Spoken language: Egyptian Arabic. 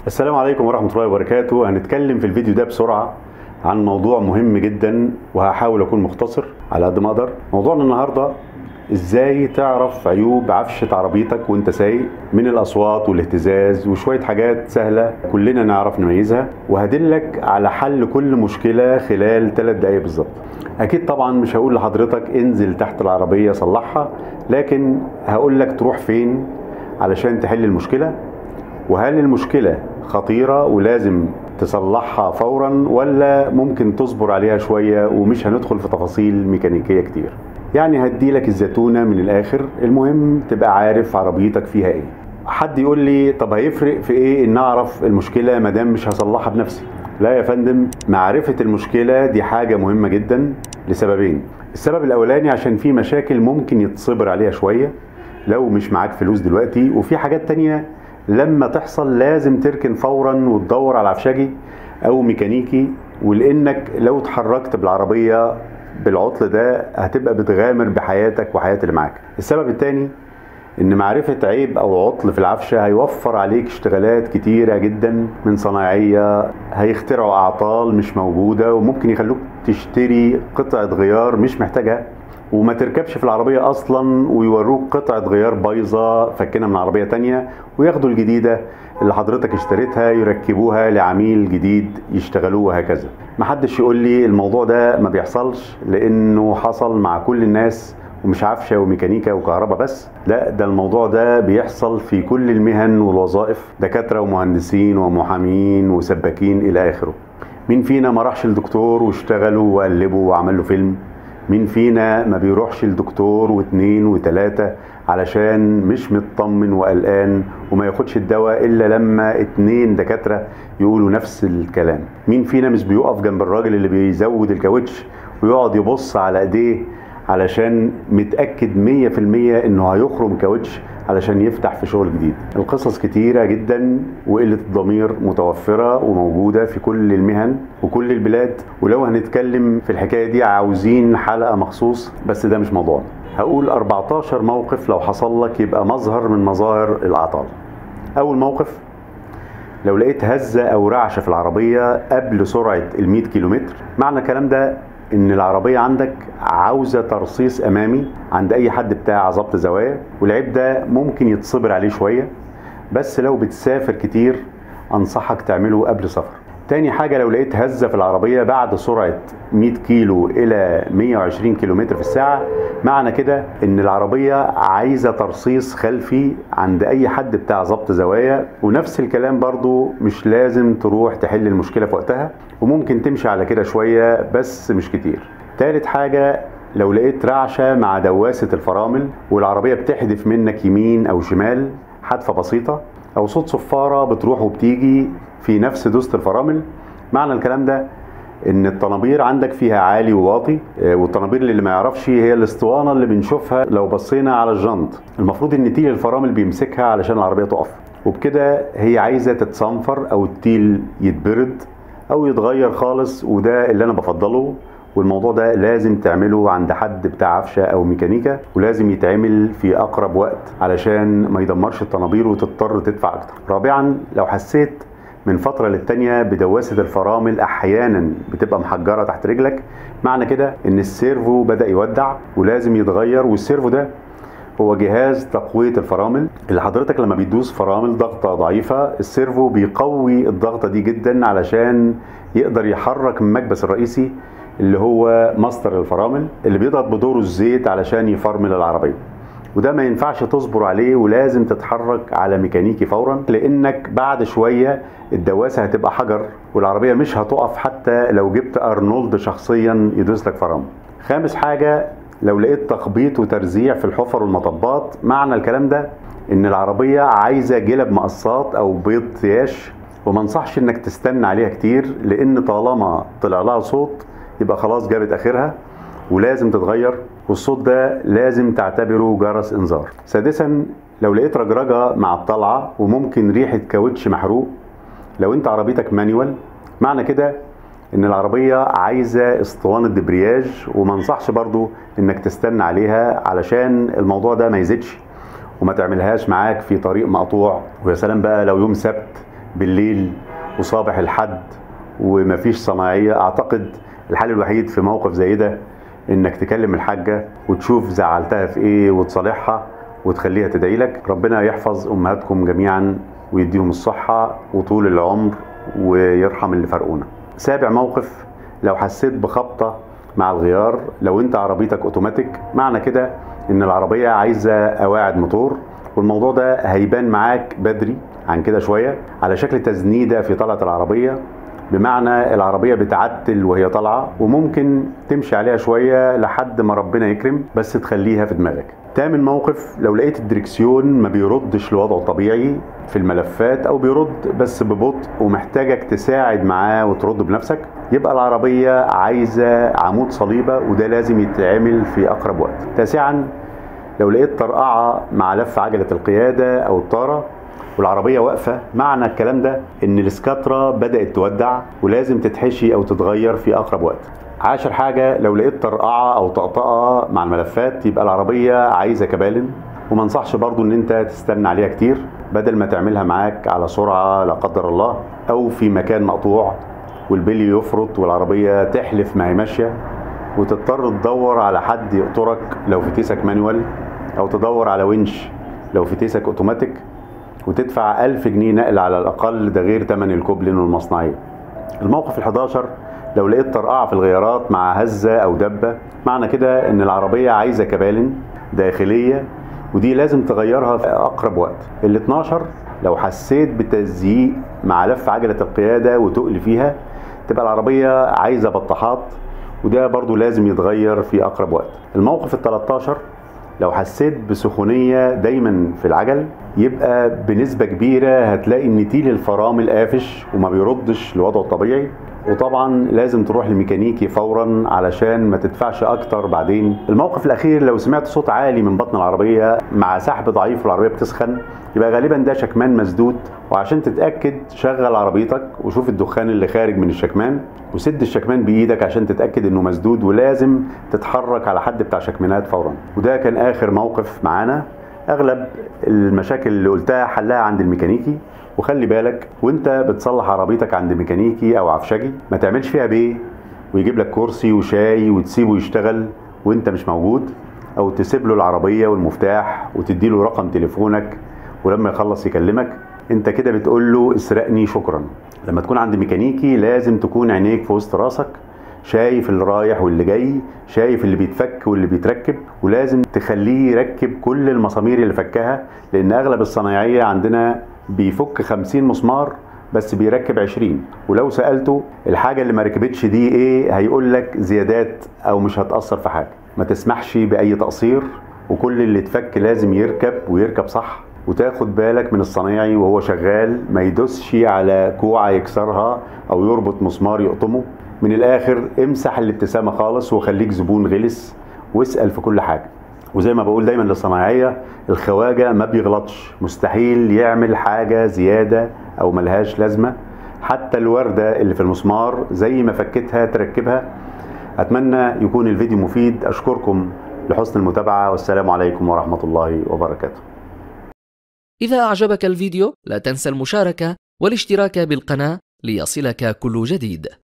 السلام عليكم ورحمة الله وبركاته هنتكلم في الفيديو ده بسرعة عن موضوع مهم جدا وهحاول أكون مختصر على قد ما أقدر موضوعنا النهاردة ازاي تعرف عيوب عفشة عربيتك وانت سايق من الاصوات والاهتزاز وشوية حاجات سهلة كلنا نعرف نميزها وهدلك على حل كل مشكلة خلال 3 دقايق بالظبط اكيد طبعا مش هقول لحضرتك انزل تحت العربية صلحها لكن هقول لك تروح فين علشان تحل المشكلة وهل المشكلة خطيرة ولازم تصلحها فورا ولا ممكن تصبر عليها شوية ومش هندخل في تفاصيل ميكانيكية كتير يعني هديلك الزتونة من الآخر المهم تبقى عارف عربيتك فيها ايه حد يقول لي طب هيفرق في ايه ان اعرف المشكلة مادام مش هصلحها بنفسي لا يا فندم معرفة المشكلة دي حاجة مهمة جدا لسببين السبب الاولاني عشان في مشاكل ممكن يتصبر عليها شوية لو مش معاك فلوس دلوقتي وفي حاجات تانية لما تحصل لازم تركن فورا وتدور على عفشجي او ميكانيكي ولانك لو اتحركت بالعربيه بالعطل ده هتبقى بتغامر بحياتك وحياه اللي معاك السبب الثاني ان معرفة عيب او عطل في العفشة هيوفر عليك اشتغالات كتيرة جدا من صنايعية هيخترعوا اعطال مش موجودة وممكن يخلوك تشتري قطعة غيار مش محتاجها وما تركبش في العربية أصلا ويوروك قطعة غيار بايظة فكنا من عربية تانية وياخدوا الجديدة اللي حضرتك اشتريتها يركبوها لعميل جديد يشتغلوه وهكذا محدش يقول لي الموضوع ده ما بيحصلش لأنه حصل مع كل الناس ومش عفشة وميكانيكا وكهرباء بس لا ده الموضوع ده بيحصل في كل المهن والوظائف دكاترة ومهندسين ومحامين وسباكين إلى آخره مين فينا ما راحش لدكتور واشتغلوا وقلبوا وعمل له فيلم مين فينا ما بيروحش لدكتور واثنين وثلاثة علشان مش مطمن وقلقان وما ياخدش الدواء الا لما اتنين دكاترة يقولوا نفس الكلام مين فينا مش بيقف جنب الراجل اللي بيزود الكاوتش ويقعد يبص على ايديه علشان متأكد مية في المية انه هيخرم كاوتش علشان يفتح في شغل جديد القصص كتيرة جدا وقلة الضمير متوفرة وموجودة في كل المهن وكل البلاد ولو هنتكلم في الحكاية دي عاوزين حلقة مخصوص بس ده مش موضوعنا هقول 14 موقف لو حصل لك يبقى مظهر من مظاهر الأعطال أول موقف لو لقيت هزة أو رعشة في العربية قبل سرعة ال 100 كيلومتر معنى الكلام ده ان العربيه عندك عاوزه ترصيص امامي عند اي حد بتاع ظبط زوايا والعيب ده ممكن يتصبر عليه شويه بس لو بتسافر كتير انصحك تعمله قبل سفر تاني حاجة لو لقيت هزة في العربية بعد سرعة 100 كيلو إلى 120 كيلومتر في الساعة معنى كده إن العربية عايزة ترصيص خلفي عند أي حد بتاع ظبط زوايا ونفس الكلام برضو مش لازم تروح تحل المشكلة في وقتها وممكن تمشي على كده شوية بس مش كتير تالت حاجة لو لقيت رعشة مع دواسة الفرامل والعربية بتحدف منك يمين أو شمال حدفة بسيطة أو صوت صفارة بتروح وبتيجي في نفس دوسة الفرامل معنى الكلام ده ان الطنابير عندك فيها عالي وواطي والطنابير اللي ما يعرفش هي الاسطوانه اللي بنشوفها لو بصينا على الجنط المفروض ان تيل الفرامل بيمسكها علشان العربيه تقف وبكده هي عايزه تتصنفر او التيل يتبرد او يتغير خالص وده اللي انا بفضله والموضوع ده لازم تعمله عند حد بتاع عفشه او ميكانيكا ولازم يتعمل في اقرب وقت علشان ما يدمرش الطنابير وتضطر تدفع اكتر رابعا لو حسيت من فترة للتانية بدواسة الفرامل أحيانا بتبقى محجرة تحت رجلك معنى كده إن السيرفو بدأ يودع ولازم يتغير والسيرفو ده هو جهاز تقوية الفرامل اللي حضرتك لما بيدوس فرامل ضغطة ضعيفة السيرفو بيقوي الضغطة دي جدا علشان يقدر يحرك المكبس الرئيسي اللي هو مصدر الفرامل اللي بيضغط بدوره الزيت علشان يفرمل العربية وده ما ينفعش تصبر عليه ولازم تتحرك على ميكانيكي فورا لانك بعد شويه الدواسه هتبقى حجر والعربيه مش هتقف حتى لو جبت ارنولد شخصيا يدوس لك فرامل خامس حاجه لو لقيت تخبيط وترزيع في الحفر والمطبات معنى الكلام ده ان العربيه عايزه جلب مقصات او بيض سياش وما انصحش انك تستنى عليها كتير لان طالما طلع لها صوت يبقى خلاص جابت اخرها ولازم تتغير والصوت ده لازم تعتبره جرس انذار سادسا لو لقيت رجرجه مع الطلعه وممكن ريحه كاوتش محروق لو انت عربيتك مانيوال معنى كده ان العربيه عايزه اسطوانه دبرياج وما انصحش برضو انك تستنى عليها علشان الموضوع ده ما يزيدش وما تعملهاش معاك في طريق مقطوع ويا سلام بقى لو يوم سبت بالليل وصابح الحد ومفيش صناعيه اعتقد الحل الوحيد في موقف زي ده انك تكلم الحاجه وتشوف زعلتها في ايه وتصالحها وتخليها تدعي لك ربنا يحفظ امهاتكم جميعا ويديهم الصحه وطول العمر ويرحم اللي فرقونا سابع موقف لو حسيت بخبطه مع الغيار لو انت عربيتك اوتوماتيك معنى كده ان العربيه عايزه قواعد موتور والموضوع ده هيبان معاك بدري عن كده شويه على شكل تزنيده في طلعه العربيه بمعنى العربية بتعتل وهي طالعة وممكن تمشي عليها شوية لحد ما ربنا يكرم بس تخليها في دماغك تامن موقف لو لقيت الدركسيون ما بيردش لوضعه الطبيعي في الملفات او بيرد بس ببطء ومحتاجك تساعد معاه وترد بنفسك يبقى العربية عايزة عمود صليبة وده لازم يتعمل في اقرب وقت تاسعا لو لقيت طرقعة مع لف عجلة القيادة او الطارة والعربيه واقفه معنى الكلام ده ان الاسكاترا بدات تودع ولازم تتحشي او تتغير في اقرب وقت عاشر حاجه لو لقيت طرقعه او طقطقه مع الملفات يبقى العربيه عايزه كبالن وما انصحش برضو ان انت تستنى عليها كتير بدل ما تعملها معاك على سرعه لا قدر الله او في مكان مقطوع والبلي يفرط والعربيه تحلف ما هي ماشيه وتضطر تدور على حد يقطرك لو فتيسك مانوال او تدور على winch لو فتيسك اوتوماتيك وتدفع 1000 جنيه نقل على الأقل ده غير تمن الكوبلين والمصنعية الموقف ال11 لو لقيت طرقعة في الغيارات مع هزة أو دبة معنى كده إن العربية عايزة كبالن داخلية ودي لازم تغيرها في أقرب وقت ال12 لو حسيت بتزييق مع لف عجلة القيادة وتقل فيها تبقى العربية عايزة بطاحات وده برضو لازم يتغير في أقرب وقت الموقف ال13 لو حسيت بسخونية دايما في العجل يبقى بنسبة كبيرة هتلاقي ان تيل الفرامل قافش وما بيردش لوضعه الطبيعي وطبعا لازم تروح لميكانيكي فورا علشان ما تدفعش اكتر بعدين الموقف الاخير لو سمعت صوت عالي من بطن العربيه مع سحب ضعيف والعربيه بتسخن يبقى غالبا ده شكمان مسدود وعشان تتاكد شغل عربيتك وشوف الدخان اللي خارج من الشكمان وسد الشكمان بايدك عشان تتاكد انه مسدود ولازم تتحرك على حد بتاع شكمانات فورا وده كان اخر موقف معانا اغلب المشاكل اللي قلتها حلها عند الميكانيكي وخلي بالك وانت بتصلح عربيتك عند ميكانيكي او عفشجي ما تعملش فيها بيه ويجيب لك كرسي وشاي وتسيبه يشتغل وانت مش موجود او تسيب له العربيه والمفتاح وتدي له رقم تليفونك ولما يخلص يكلمك انت كده بتقول له اسرقني شكرا لما تكون عند ميكانيكي لازم تكون عينيك في وسط راسك شايف اللي رايح واللي جاي شايف اللي بيتفك واللي بيتركب ولازم تخليه يركب كل المسامير اللي فكها لان اغلب الصنايعيه عندنا بيفك 50 مسمار بس بيركب 20 ولو سالته الحاجه اللي ما ركبتش دي ايه هيقول لك زيادات او مش هتاثر في حاجه ما تسمحش باي تقصير وكل اللي اتفك لازم يركب ويركب صح وتاخد بالك من الصنايعي وهو شغال ما يدوسش على كوعه يكسرها او يربط مسمار يقطمه من الاخر امسح الابتسامه خالص وخليك زبون غلس واسال في كل حاجه وزي ما بقول دايما للصناعيه الخواجه ما بيغلطش مستحيل يعمل حاجه زياده او ملهاش لازمه حتى الورده اللي في المسمار زي ما فكتها تركبها اتمنى يكون الفيديو مفيد اشكركم لحسن المتابعه والسلام عليكم ورحمه الله وبركاته إذا أعجبك الفيديو لا تنسى المشاركة والاشتراك بالقناة ليصلك كل جديد